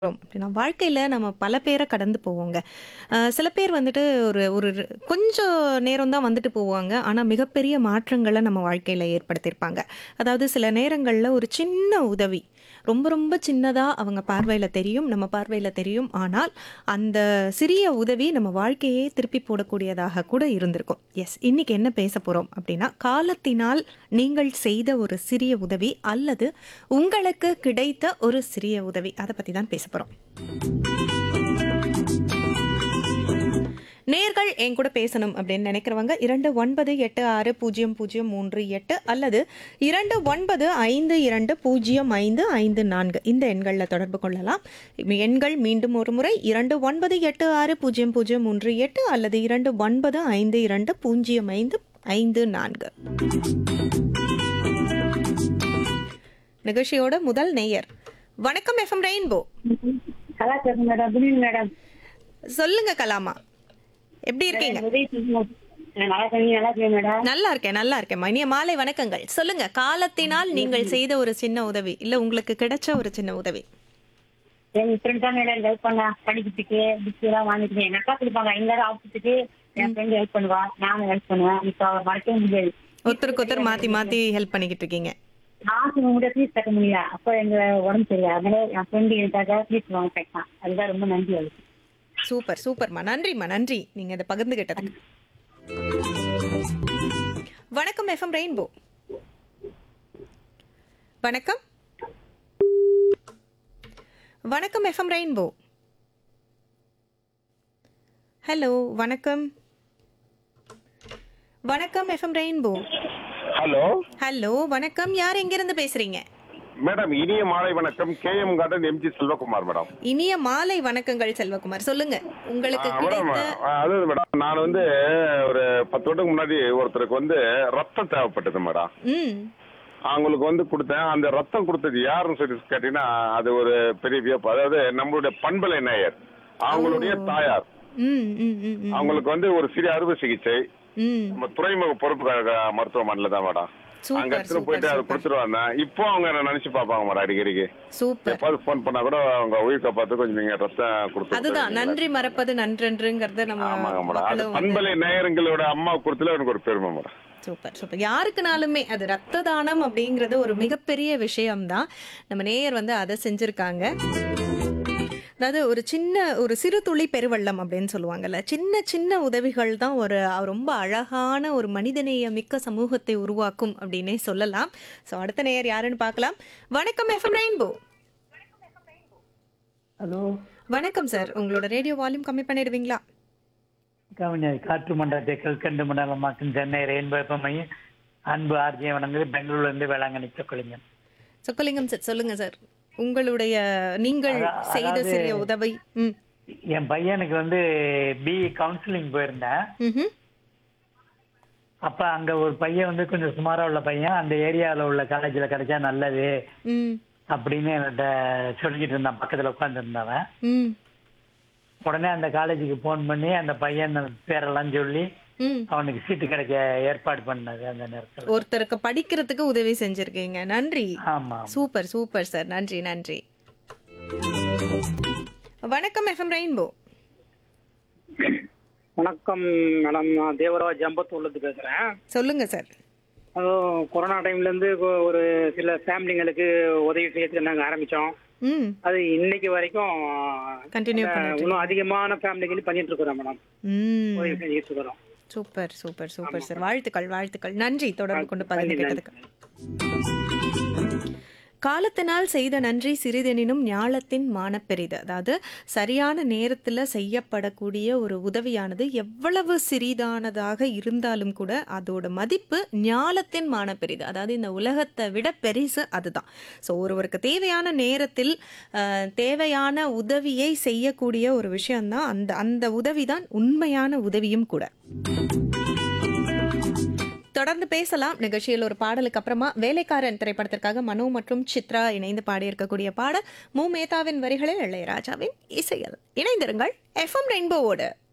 அப்படின்னா வாழ்க்கையில நம்ம பல பேரை கடந்து போவோங்க. அ சில பேர் வந்துட்டு ஒரு ஒரு கொஞ்சம் நேரம் தான் வந்துட்டு போவாங்க. ஆனா மிகப்பெரிய மாற்றங்கள நம்ம வாழ்க்கையில ஏற்படுத்தியிருப்பாங்க. அதாவது சில நேரங்கள்ல ஒரு சின்ன உதவி, ரொம்ப ரொம்ப சின்னதா அவங்க பார்வையில தெரியும், நம்ம பார்வையில தெரியும். ஆனால் அந்த சிறிய உதவி நம்ம வாழ்க்கையே திருப்பி போடக்கூடியதாக கூட இருந்திருக்கும். எஸ் இன்னைக்கு என்ன பேச போறோம் அப்படின்னா, காலத்தினால் நீங்கள் செய்த ஒரு சிறிய உதவி அல்லது உங்களுக்கு கிடைத்த ஒரு சிறிய உதவி. அத பத்தி தான் பேச போறோம். நேயர்கள் என் கூட பேசணும் அப்படின்னு நினைக்கிறவங்க 29860038 அல்லது 2952055554 இந்த எண்கள்ல தொடர்பு கொள்ளலாம். எண்கள் மீண்டும் ஒரு முறை 29860038 அல்லது 2952055554 நிகழ்ச்சியோட முதல் நேயர் வணக்கம் எஃப்எம் ரெயின்போ நல்லா இருக்கு மேடம் குட் ஈவினிங் மேடம் சொல்லுங்க கலாமா எப்படி இருக்கீங்க உதவி செய்யணும். நான் நல்லா இருக்கேன் நீங்க நல்லா இருக்கீங்க மேடம் நல்லா இருக்கேன் நல்லா இருக்கேன் இனிய மாலை வணக்கங்கள் சொல்லுங்க காலத்தினால் நீங்கள் செய்த ஒரு சின்ன உதவி இல்ல உங்களுக்கு கிடைச்ச ஒரு சின்ன உதவி என் ஃப்ரெண்ட் தான் மேடம் ஹெல்ப் பண்ணா படிக்கிறதுக்கு புக்ஸ் எல்லாம் வாங்கிட்டு எங்க அக்கா கொடுப்பாங்க எல்லாரும் ஆஃபீஸுக்கு என் ஃப்ரெண்ட் ஹெல்ப் பண்ணுவா நானும் ஹெல்ப் பண்ணுவேன் இப்போ அவ மறக்கவே முடியாது ஒருத்தருக்கு ஒருத்தர் மாத்தி மாத்தி ஹெல்ப் பண்ணிக்கிட்டு இருக்கீங்க காசு உங்கள்கிட்ட ஃபீஸ் கட்ட முடியல அப்போ எங்க உடம்பு சரியா அதனால என் ஃப்ரெண்டு எனக்காக ஃபீஸ் வாங்க கேட்டான் அதுதான் ரொம்ப நன்றி அவளுக்கு சூப்பர் சூப்பர்மா நன்றிம்மா நன்றி நீங்க இதை பகிர்ந்துகிட்டதுக்கு வணக்கம் எஃப்எம் ரெயின்போ வணக்கம் வணக்கம் எஃப்எம் ரெயின்போ ஹலோ வணக்கம் வணக்கம் எஃப்எம் ரெயின்போ ஹலோ ஹலோ வணக்கம் யார் எங்கிருந்து பேசுறீங்க மேடம் இனிய மாலை வணக்கம் K M garden MG Selvakumar madam இனிய மாலை வணக்கங்கள் செல்வகுமார் சொல்லுங்க உங்களுக்கு ஆ, மேடம் கிடைத்த ஆ, அது மேடம் நான் வந்து ஒரு பத்து வருடத்துக்கு முன்னாடி ஒருத்தருக்கு வந்து ரத்தம் தேவைப்பட்டது மேடம் ம் அவங்களுக்கு வந்து கொடுத்தேன் அந்த ரத்தம் கொடுத்தது யாருன்னு சொல்லி கேட்டீங்கன்னா அது ஒரு பெரிய வியப்பு அதாவது நம்மளுடைய பண்பலை நேயர் அவங்களுடைய தாயார் ம் ம் ம் ம் அவங்களுக்கு வந்து ஒரு சிறிய அறுவை சிகிச்சை ம் நம்ம துறைமுக பொறுப்பு க- மருத்துவமனையில தான் மேடம் சூப்பர், அங்க எடுத்துட்டு சூப்பர், போயிட்டு அதை சூப்பர். கொடுத்துருவாங்க இப்போ அவங்க என்ன நினைச்சு பார்ப்பாங்க மேடம் அடிக்கடிக்கு சூப்பர் எப்பாவது ஃபோன் பண்ணா கூட அவங்க உயிர் காப்பாத்து கொஞ்சம் நீங்க ரத்தம் கொடுத்து அதுதான் நன்றி மறப்பது நன்றென்றுங்கிறத நம்ம ஆமாங்க மேடம் அது மக்களும் வந்து பண்பலை நேயருங்களோட அம்மா கொடுத்துல எனக்கு ஒரு பெருமை மேடம் சூப்பர் சூப்பர் யாருக்குனாலுமே அது ரத்த தானம் அப்படிங்கிறது ஒரு மிகப்பெரிய விஷயம்தான் நம்ம நேயர் வந்து அதை செஞ்சிருக்காங்க அதாவது ஒரு சின்ன ஒரு சிறு துளி பெருவெள்ளம் அப்படின்னு சொல்லுவாங்கல்ல சின்ன சின்ன உதவிகள் தான் ஒரு ரொம்ப அழகான ஒரு மனிதநேய மிக்க சமூகத்தை உருவாக்கும் அப்படின்னே சொல்லலாம் ஸோ அடுத்த நேயர் யாருன்னு பார்க்கலாம் வணக்கம் எஃப்எம் ரெயின்போ ஹலோ வணக்கம் சார் உங்களோட ரேடியோ வால்யூம் கம்மி பண்ணிடுவீங்களா கவிஞர் காற்று மண்டலத்தை கல்கண்டு மண்டலமாக்கும் சென்னை ரெயின்போ மையம் அன்பு ஆர்ஜியம் வணங்குது பெங்களூர்ல இருந்து வேளாங்கண்ணி சொக்கலிங்கம் சொக்கலிங்கம் சார் சொல்லுங்க சார் உங்களுடைய நீங்கள் அதா- செய்த அதாவது- சிறிய உதவி ம் என் பையனுக்கு வந்து பிஇ கவுன்சிலிங் போயிருந்தேன் ம்ஹும். அப்ப அங்க ஒரு பையன் வந்து கொஞ்சம் சுமாரா உள்ள பையன் அந்த ஏரியால உள்ள காலேஜ்ல கிடைச்சா நல்லது ம் அப்படின்னு என்கிட்ட சொல்லிக்கிட்டு இருந்தான் பக்கத்துல உட்கார்ந்து இருந்தவன் ம் உடனே அந்த காலேஜுக்கு போன் பண்ணி அந்த பையன் பேரெல்லாம் சொல்லி ம் அவனுக்கு சீட்டு கிடைக்க ஏற்பாடு பண்ணது அந்த நேரத்துல ஒருத்தருக்கு படிக்கிறதுக்கு உதவி செஞ்சிருக்கீங்க நன்றி ஆமா சூப்பர் சூப்பர் சார் நன்றி நன்றி வணக்கம் எஃப்எம் ரெயின்போ வணக்கம் மேடம் நான் தேவராஜ் ஜம்பத்தூர்லேருந்து பேசுகிறேன் சொல்லுங்க சார் அதுவும் கொரோனா டைம்லேருந்து ஒரு சில ஃபேமிலிங்களுக்கு உதவி செய்யறதுக்கு நாங்கள் ஆரம்பித்தோம் ம் அது இன்னைக்கு வரைக்கும் கண்டினியூ அஹ், பண்ணிட்டு இன்னும் அதிகமான ஃபேமிலிக்கு பண்ணிட்டு இருக்கிறோம் மேடம் ம் உதவி செஞ்சுட்டு இருக்கிறோம் சூப்பர் சூப்பர் சூப்பர் சார் வாழ்த்துக்கள் வாழ்த்துக்கள் நன்றி தொடர்பு கொண்டு பகிர்ந்து நன்றி, கேட்டதுக்கு காலத்தினால் செய்த நன்றி சிறிதெனினும் ஞாலத்தின் மானப்பெரிது அதாவது சரியான நேரத்தில் செய்யப்படக்கூடிய ஒரு உதவியானது எவ்வளவு சிறிதானதாக இருந்தாலும் கூட அதோட மதிப்பு ஞாலத்தின் மானப்பெரிது அதாவது இந்த உலகத்தை விட பெரிசு அதுதான் ஸோ ஒருவருக்கு தேவையான நேரத்தில் அஹ், தேவையான உதவியை செய்யக்கூடிய ஒரு விஷயம்தான் அந்த அந்த உதவி தான் உண்மையான உதவியும் கூட தொடர்ந்து பேசலாம் நிகழ்ச்சியில் ஒரு பாடலுக்கு அப்புறமா வேலைக்காரன் திரைப்படத்திற்காக மனோ மற்றும் சித்ரா இணைந்து பாடியிருக்கக்கூடிய பாடல் மு மேத்தாவின் வரிகளில் இளையராஜாவின் இசையில் இணைந்திருங்கள் எஃப்எம் ரெயின்போவோடு